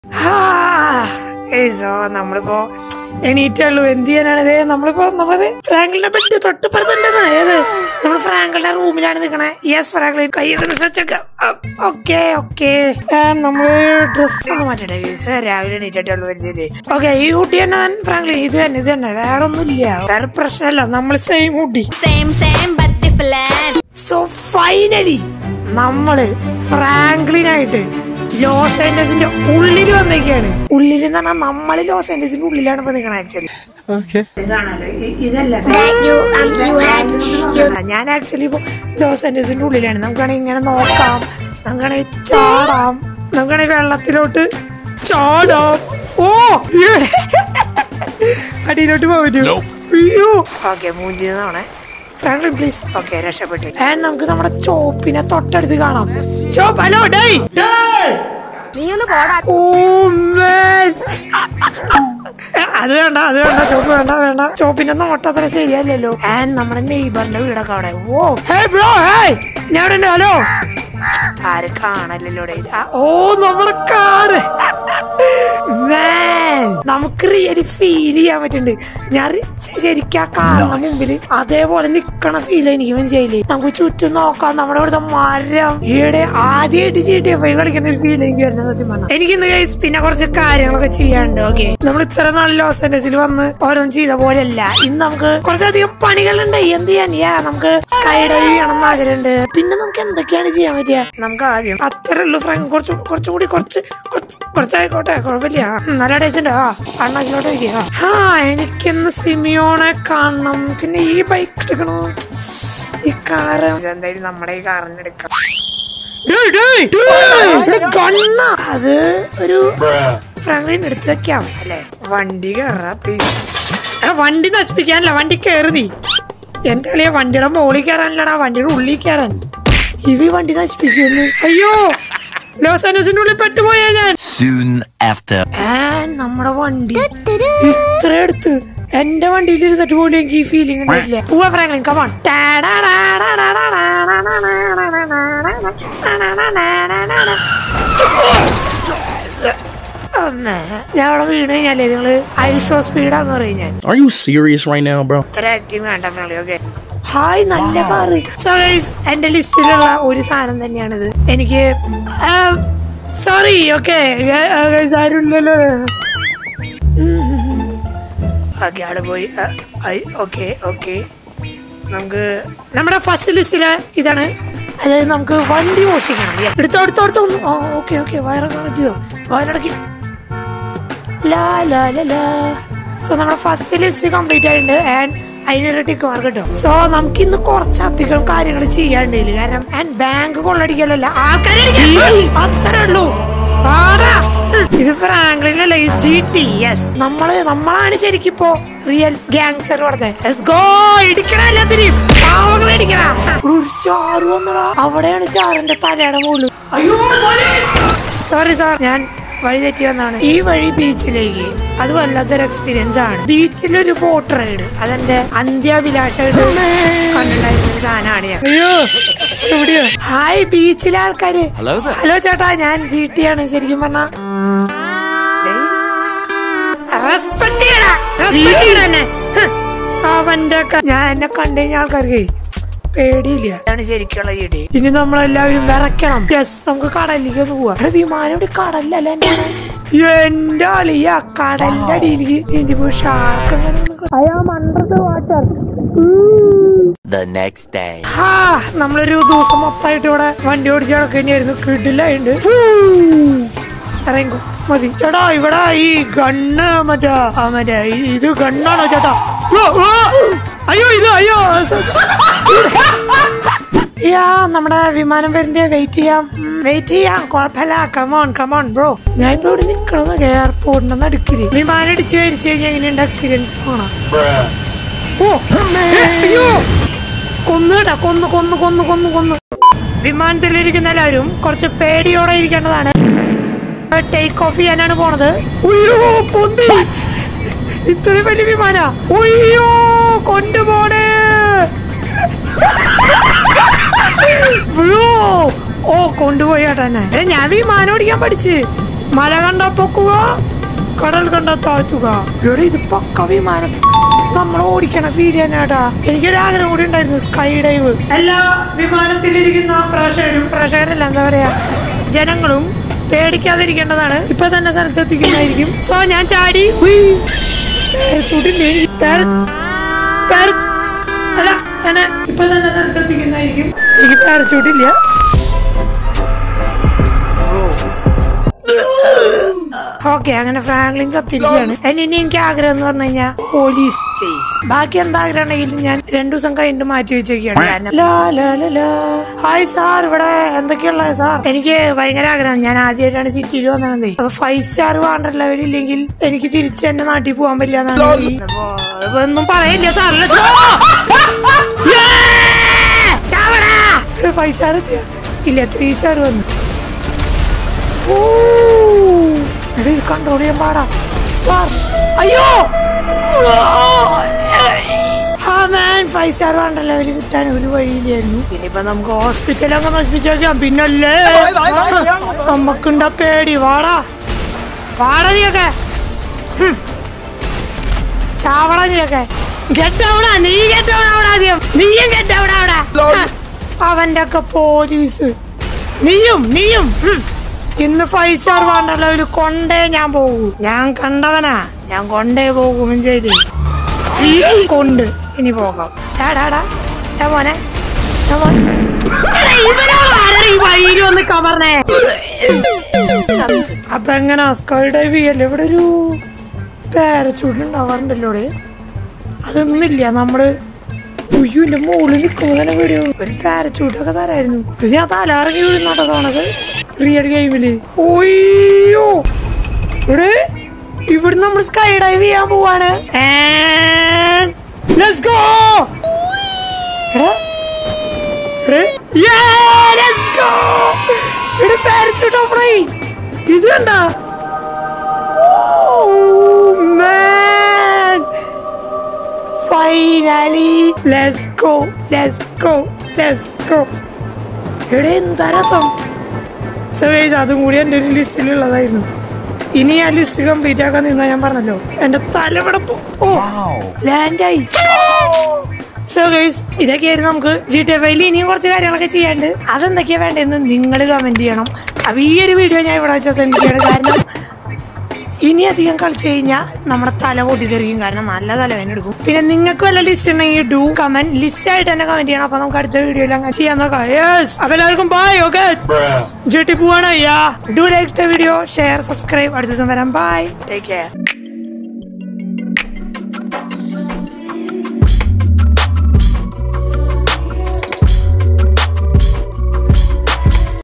So നമ്മളിപ്പോ എണീറ്റുള്ളൂ എന്ത് ചെയ്യാനാണ് ഇത് നമ്മളിപ്പോ നമ്മളത് ഫ്രാങ്കിളിന്റെ ബെഡ് തൊട്ടിപ്പുറത്തുണ്ടെന്ന് ഏത് നമ്മൾ ഫ്രാങ്കിളിന്റെ റൂമിലാണ് നിൽക്കണേ യെസ് ഫ്രാങ്കിൾ കൈ വെച്ചൊക്കെ ഓക്കെ ഓക്കെ നമ്മള് ഡ്രസ് ഒന്ന് മാറ്റട്ടെ guys. രാവിലെ എണീറ്റുള്ളൂ പരിചയല്ലേ ഓക്കെ ഈ കുട്ടി തന്നെ ഫ്രാങ്കിൾ ഇത് തന്നെ ഇത് തന്നെ വേറെ ഒന്നുമില്ല വേറെ പ്രശ്നമല്ല നമ്മൾ സെയിം കുട്ടി Same, same, but different. So finally നമ്മള് ഫ്രാങ്ക്ലിനായിട്ട് ലോസ് ഏഞ്ചൽസിന്റെ ഉള്ളിൽ വന്നേക്കാണ് ഉള്ളിൽ എന്ന് പറഞ്ഞാൽ നമ്മള് ലോസ് ഏഞ്ചൽസിന്റെ ഉള്ളിലാണ് ഇപ്പൊ നിൽക്കണത് ആക്ച്വലി ഇതല്ല ഞാൻ ആക്ച്വലി ഇപ്പൊ ലോസ് ഏഞ്ചൽസിന്റെ ഉള്ളിലാണ് നമുക്കാണെങ്കിൽ ഇങ്ങനെ നോക്കാം നമുക്കാണെങ്കിൽ ചാടാം നമുക്കാണെങ്കിൽ വെള്ളത്തിലോട്ട് ചാടാം ഓ ഇവിടെ അടിയിലോട്ട് പോകാൻ പറ്റുമോ അയ്യോ ഓക്കെ മൂഞ്ചിന്നാണേ ഫ്രാങ്ക്ലിൻ പ്ലീസ് ഓക്കെ രക്ഷപ്പെട്ടു ആൻഡ് നമുക്ക് നമ്മുടെ ചോപ്പിനെ തൊട്ടടുത്ത് കാണാം ചോപ്പ് ഹലോ ഡേ ഓ man. അത് വേണ്ട അത് വേണ്ട ചോപ്പ് വേണ്ട വേണ്ട ചോപ്പിന്റെ നോട്ടം അത്ര ശരിയല്ലല്ലോ ആൻഡ് നമ്മുടെ നെയ്ബറിന്റെ വീടൊക്കെ അവിടെ ഓ ഹേ ബ്രോ ഹേ ഞാൻ ഇവിടെ ഉണ്ട് ഹലോ ആരും കാണല്ലല്ലോ ഡേ ആ, ഓ നമ്മുടെ കാറ് Man, നമുക്ക് റിയലി ഫീൽ ചെയ്യാൻ പറ്റുന്നുണ്ട് ഞാൻ റി- ശരിക്കും ആ കാറിന്റെ മുമ്പിൽ അതേപോലെ നിക്കണ ഫീൽ എനിക്ക് മനസ്സിലായില്ലേ നമുക്ക് ചുറ്റും നോക്കാം നമ്മുടെ ഇവിടുത്തെ മരം ഈയിടെ ആദ്യമായിട്ട് ചീട്ടിയ പോയി കളിക്കുന്ന ഒരു ഫീൽ എനിക്ക് വരുന്നത് സത്യം പറഞ്ഞാൽ എനിക്ക് ഇന്ന് guys പിന്നെ കുറച്ച് കാര്യങ്ങളൊക്കെ ചെയ്യാനുണ്ട് ഓക്കെ നമ്മൾ ഇത്ര നാൾ ലോസ് ആൻഡസിൽ വന്ന് ഓരോന്നും ചെയ്ത പോലെയല്ല ഇന്ന് നമുക്ക് കുറച്ചധികം പണികളുണ്ട് എന്ത് ചെയ്യാൻ യാ നമുക്ക് സ്കൈ ഡൈവ് ചെയ്യണം എന്ന് ആഗ്രഹമുണ്ട് പിന്നെ നമുക്ക് എന്തൊക്കെയാണ് ചെയ്യാൻ പറ്റുക നമുക്ക് ആദ്യം അത്രേ ഉള്ളൂ ഫ്രണ്ട് കുറച്ച് കുറച്ചുകൂടി കുറച്ച് കുറച്ച് കുറച്ചായിക്കോട്ടെ കുഴപ്പമില്ല ഉം, നല്ല ടേസ്റ്റ് ഉണ്ട് ആ അണ്ണാക്കിലോട്ട് വയ്ക്കുക ആ എനിക്കിന്ന് സിമിയോണെ കാണണം പിന്നെ ഈ ബൈക്ക് എടുക്കണോ ഈ കാറ് എന്തായാലും നമ്മുടെ ഈ കാറിന് എടുക്കാം ഡേയ്, ഡേയ്, ഡേയ്, ഇവിടെ ഗണ്ണ. അത് ഒരു ഫ്രാങ്ക്ലിൻ എടുത്തു വെക്കാം അല്ലെ വണ്ടി കയറാ പ്ലീസ് വണ്ടി നശിപ്പിക്കാനല്ല വണ്ടി കയറി നീ എന്റെ കളിയ വണ്ടിയുടെ മുകളിൽ കയറാനല്ലടാ വണ്ടിയുടെ ഉള്ളിൽ കയറാൻ ഇവി വണ്ടി നശിപ്പിക്കുന്നു അയ്യോ ലോസ് ആൻഡസിന്റെ ഉള്ളിൽ പെട്ടുപോയാ ഞാൻ Soon after. ആ, നമ്മുടെ വണ്ടി ഇത്ര അടുത്ത് എന്റെ വണ്ടിയിൽ ഇരുന്നിട്ട് പോലും എനിക്ക് ഈ ഫീലിംഗ് ഉണ്ടായിട്ടില്ല പൂവ ഫ്രാങ്ക്ലിൻ കമാൺ ഞാൻ അവിടെ വീണ് കഴിഞ്ഞാലേ നിങ്ങള് ഐഷോ സ്പീഡാന്ന് പറയും ഞാൻ Are you serious right now, bro? ഇത്ര ആക്റ്റീവ് വേണ്ട ഫ്രാങ്ക്ലി ഓക്കെ ഹായ് നല്ല കാറ് സോ ഗൈസ് എന്റെ ലിസ്റ്റിലുള്ള ഒരു സാധനം തന്നെയാണിത് എനിക്ക് സോറി ഓക്കെ ആരുമില്ലല്ലോ ഓക്കെ അവിടെ പോയി ഓക്കെ ഓക്കെ നമുക്ക് നമ്മുടെ ഫസ്റ്റ് ലിസ്റ്റില് ഇതാണ് അതായത് നമുക്ക് വണ്ടി മോഷിക്കണം Yes. എടുത്തോ എടുത്തോ എടുത്തോ ഒന്ന് ആ ഓക്കെ ഓക്കെ വയറ് കണക്ട് ചെയ്തോ വയറടക്കി ലാ ലാ ലാ ലാ സോ നമ്മുടെ ഫസ്റ്റ് ലിസ്റ്റ് കംപ്ലീറ്റ് ആയിട്ടുണ്ട് ആൻഡ് അതിനൊരു ടിക്ക് മാർക്ക് കിട്ടും സോ നമുക്ക് ഇന്ന് കുറച്ചധികം കാര്യങ്ങൾ ചെയ്യാണ്ടില്ല കാരണം ആൻഡ് ബാങ്ക് കൊള്ളടിക്കലല്ല ആൾക്കാരെ അത്രേ ഉള്ളൂ ആരാ? ഇത് ഫ്രാങ്ക്ലിനല്ല ഈ ജി ടി എസ് നമ്മള് നമ്മളാണ് ശരിക്കും ഇപ്പോ റിയൽ ഗാങ്സ്റ്റർ കൊടുത്തത് ലെറ്റ്സ് ഗോ ഇടിക്കണ എല്ലാത്തിനെയും പാവങ്ങളെ ഇടിക്കണ ഇവിടെ ഒരു ഷാറ് വന്നടാ അവിടെയാണ് ഷാറിന്റെ തലയുടെ മുകളിൽ അയ്യോ സോറി സാർ ഞാൻ വഴി തെറ്റി വന്നാണ് ഈ വഴി ബീച്ചിലേക്ക് അത് വല്ലാത്തൊരു എക്സ്പീരിയൻസ് ആണ് ബീച്ചിൽ ഒരു ബോട്ട് റൈഡ് അതെന്റെ അന്ത്യാഭിലാഷമായിട്ട് കണ്ടിട്ടുണ്ടായിരുന്ന ഒരു സാധനമാണ് ഞാൻ അയ്യോ എവിടെയോ ഹായ് ബീച്ചിലെ ആൾക്കാര് ഹലോ ചേട്ടാ ഞാൻ ജി ടി ആണ് ശരിക്കും പറഞ്ഞ റെസ്പെക്ട് ചെയ്യടാ റെസ്പെക്ട് ചെയ്യടാ എന്നെ ഹ്. അവന്റെ ഒക്കെ ഞാൻ എന്നെ കണ്ടു കഴിഞ്ഞ ആൾക്കാർക്ക് പേടിയില്ല അതാണ് ശരിക്കുള്ള ഇടി ഇനി നമ്മളെല്ലാവരും വിറയ്ക്കണം യെസ് നമുക്ക് കടലിലേക്ക് ഒന്ന് പോവാം ഇവിടെ വിമാനം ഇവിടെ കടലല്ല എന്താണ് എന്റെ അളിയ കടലിന്റെ അടിയിലേക്ക് നീന്തി പോയി ഷാർക്ക് അങ്ങനെ വാട്ടർ The next day. ഹാ നമ്മളൊരു ദിവസം മൊത്തമായിട്ട് ഇവിടെ വണ്ടി ഓടിച്ച് നടക്കുന്നതായിരുന്നു കിടിലായിണ്ട് ഇറങ്ങിക്കോ മതി ചേട്ടാ ഇവിടെ ഈ ഗണ്ണ് മറ്റേ ആ മറ്റേ ഈ- ഇത് ഗണ്ണാണോ ചേട്ടാ ഓ, ഓ, അയ്യോ ഇത് അയ്യോ സ- സ- യാ നമ്മുടെ വിമാനം വരുന്നേ വെയിറ്റ് ചെയ്യാം വെയിറ്റ് ചെയ്യാം കുഴപ്പമില്ല കമോൺ കമോൺ ബ്രോ ഞാൻ ഇപ്പൊ ഇവിടെ നിക്കണത് എയർപോർട്ടിന്റെ നടുക്കില് വിമാനം ഇടിച്ച് വരിച്ചു കഴിഞ്ഞാൽ എങ്ങനെയുണ്ട് എക്സ്പീരിയൻസ് പോണ ഓ ഏ, അയ്യോ കൊന്നുകേട്ടാ കൊന്നു കൊന്നു കൊന്നു കൊന്നു കൊന്നു വിമാനത്തിലിരിക്കുന്ന എല്ലാവരും കുറച്ച് പേടിയോടെ ഇരിക്കേണ്ടതാണ് ടേക്ക് ഓഫ് ചെയ്യാനാണ് പോണത് ഉയ്യോ പൊന്തി ഇത്രയും വലിയ വിമാന ഉയ്യോ കൊണ്ടുപോണേ ബ്രോ ഓ കൊണ്ടുപോയി ചേട്ടാ എന്നെ എടാ, ഞാൻ വിമാനം ഓടിക്കാൻ പഠിച്ച് മല കണ്ട പൊക്കുക കടൽ കണ്ട താഴ്ത്തുക ഇവിടെ ഇത് പക്ക വിമാനം നമ്മൾ ഓടിക്കണ ഫീൽ ചെയ്യാനാട്ടാ എനിക്കൊരു ആഗ്രഹം കൂടി ഉണ്ടായിരുന്നു സ്കൈ ഡൈവ് എല്ലാ വിമാനത്തിലിരിക്കുന്ന പ്രേക്ഷകരും പ്രേക്ഷകരല്ല എന്താ പറയാ ജനങ്ങളും പേടിക്കാതിരിക്കേണ്ടതാണ് ഇപ്പൊ തന്നെ സ്ഥലത്ത് എത്തിക്കുന്നതായിരിക്കും സോ ഞാൻ ചാടി ചൂട്ടില്ലേ എനിക്ക് പാര- പാര- അല്ല ഞാൻ ഇപ്പൊ തന്നെ സ്ഥലത്ത് എത്തിക്കുന്നതായിരിക്കും എനിക്ക് പാരച്ചൂട്ടില്ല ഓക്കെ അങ്ങനെ ഫ്രാങ്ക്ലിൻ ചത്തിരിക്കുകയാണ് അതിന് ഇനി എനിക്ക് ആഗ്രഹം എന്ന് പറഞ്ഞു കഴിഞ്ഞാൽ പോലീസ് ചേസ് ബാക്കി എന്താ ആഗ്രഹം ഉണ്ടെങ്കിലും ഞാൻ രണ്ടു ദിവസം കഴിഞ്ഞിട്ട് മാറ്റി വെച്ചേക്കാണ് കാരണം ലാ, ലാ, ലാ, ലാ. ഹായ് സാർ ഇവിടെ എന്തൊക്കെയുള്ള സാർ എനിക്ക് ഭയങ്കര ആഗ്രഹം ഞാൻ ആദ്യമായിട്ടാണ് സിറ്റിയിൽ വന്നത് അപ്പൊ ഫൈവ് സ്റ്റാർ വാണ്ടർ ലെവൽ ഇല്ലെങ്കിൽ എനിക്ക് തിരിച്ച് എന്റെ നാട്ടിൽ പോകാൻ പറ്റില്ല എന്നാണ് ഈ- അപ്പൊ അപ്പൊ ഒന്നും പറയില്ല സാർ ഫൈവ് സ്റ്റാർ എത്തിയ ഇല്ല ത്രീ സ്റ്റാർ വന്നു ഓ എടാ ഇത് കൺട്രോൾ ചെയ്യാൻ പാടാ സാർ അയ്യോ ആ മാൻ ഫൈവ് സ്റ്റാർ വേണ്ട ലെവൽ കിട്ടാൻ ഒരു വഴിയില്ലായിരുന്നു ഇനിയിപ്പോ നമുക്ക് ഹോസ്പിറ്റലൊക്കെ നശിപ്പിച്ചേക്കാം പിന്നല്ലേ നമുക്കുണ്ട പേടി വാടാ വാടാ നീയൊക്കെ ഹും. ചാവടാ നീയൊക്കെ ഗെറ്റ് അവിടെ നീ ഗെറ്റ് അവിടെ അവിടെ ആദ്യം നീയും ഗെറ്റ് അവിടെ അവിടെ അവന്റെ ഒക്കെ പോലീസ് നീയും നീയും ഹും. ഇന്ന് ഫൈവ് സ്റ്റാർ വാണ്ടർ ലെവൽ കൊണ്ടേ ഞാൻ പോകൂ ഞാൻ കണ്ടവനാ ഞാൻ കൊണ്ടേ പോകും ശരി കൊണ്ട് ഇനി പോകാം ഡാടാടാ ഡാ മോനെ ഡാ മോൻ. എടാ, ഇവനാണോ ആരെടാ ഈ വഴിയിൽ വന്ന് കവർന്നേ ചത്ത്. അപ്പൊ എങ്ങനെ സ്കൈ ഡൈവ് ചെയ്യല്ലേ ഇവിടെ ഒരു പാരച്ചൂട്ട് ഉണ്ടാവാറുണ്ടല്ലോ ഇവിടെ അതൊന്നുമില്ല നമ്മള് ഉയ്യുന്റെ മുകളിൽ നിൽക്കുമ്പോ തന്നെ വീഡിയോ ഒരു പാരച്ചൂട്ടൊക്കെ തരായിരുന്നു ഇത് ഞാൻ തലാറങ്ങി വീഴുന്നോട്ടോ തോണത് റിയൽ ഗെയിമില് ഒയ്യോ ഇവിടെ ഇവിടെ നമ്മൾ സ്കൈ ഡൈവ് ചെയ്യാൻ പോവാണ് ലെറ്റ്സ് ഗോ എടാ എടേ, yeah, let's go. എടേ, parachute open ആയി. ഇത് കണ്ടാ Oh, man. Finally, let's go, let's go, let's go. എടേ എന്താ രസം സവേജ് അതും കൂടി എൻ്റെ ഒരു ലിസ്റ്റിലുള്ളതായിരുന്നു ഇനി ആ ലിസ്റ്റ് കംപ്ലീറ്റ് ആക്കാൻ നിന്നാ ഞാൻ പറഞ്ഞല്ലോ എന്റെ തലവിടെ പോ- ഓ ലാൻഡായി സോ ഗൈസ് ഇതൊക്കെയായിരുന്നു നമുക്ക് ജി ടി എഫ് ഇനിയും കുറച്ച് കാര്യങ്ങളൊക്കെ ചെയ്യാണ്ട് അതെന്തൊക്കെയാ വേണ്ടതെന്ന് നിങ്ങൾ കമന്റ് ചെയ്യണം അപ്പൊ ഈ ഒരു വീഡിയോ ഞാൻ ഇവിടെ വെച്ചാൽ ശ്രമിക്കുകയാണ് കാരണം ഇനി അധികം കളിച്ചു കഴിഞ്ഞാൽ നമ്മുടെ തല പൊട്ടിത്തെറിക്കും കാരണം നല്ല തലവേന എടുക്കും പിന്നെ നിങ്ങൾക്ക് വല്ല ലിസ്റ്റ് ഉണ്ടെങ്കിൽ ഡു കമന്റ് ലിസ്റ്റ് ആയിട്ട് തന്നെ കമന്റ് ചെയ്യണം അപ്പൊ നമുക്ക് അടുത്ത വീഡിയോയിൽ അങ്ങനെ ചെയ്യാൻ നോക്കാം യെസ് അപ്പൊ എല്ലാവർക്കും ബൈ ഓക്കെ ജെട്ടി പോവാണ് യാ do like the video share subscribe അടുത്ത ദിവസം വരാം ബൈ ടേക്ക് കെയർ